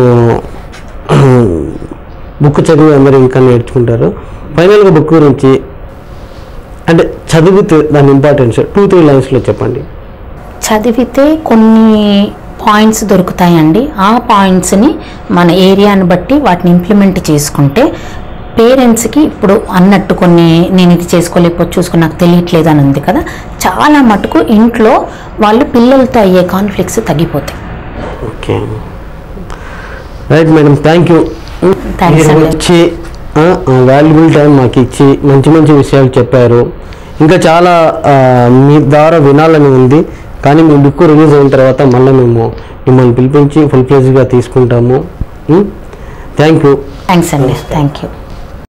బుక్ చదివి అందరూ ఇంకా నేర్చుకుంటారు ఫైనల్గా బుక్ గురించి అంటే చదివితే దాని ఇంపార్టెన్స్ టూ త్రీ లైన్స్లో చెప్పండి చదివితే కొన్ని పాయింట్స్ దొరుకుతాయండి ఆ పాయింట్స్ని మన ఏరియాని బట్టి వాటిని ఇంప్లిమెంట్ చేసుకుంటే పేరెంట్స్కి ఇప్పుడు అన్నట్టు కొన్ని నేను ఇది చేసుకోలేకపోతే చూసుకుని నాకు తెలియట్లేదు అని ఉంది కదా చాలా మటుకు ఇంట్లో వాళ్ళు పిల్లలతో అయ్యే కాన్ఫ్లిక్ట్స్ తగ్గిపోతాయి okay right madam thank you Thanks మీరు అండి. వచ్చి వాల్యుబుల్ టైం మాకు ఇచ్చి మంచి మంచి విషయాలు చెప్పారు ఇంకా చాలా ఆ, మీ ద్వారా వినాలని ఉంది కానీ మీ బుక్ రిలీజ్ అయిన తర్వాత మళ్ళీ మేము మిమ్మల్ని పిలిపించి ఫుల్ ప్లేజ్గా తీసుకుంటాము థ్యాంక్ యూ థ్యాంక్స్ అండి థ్యాంక్ యూ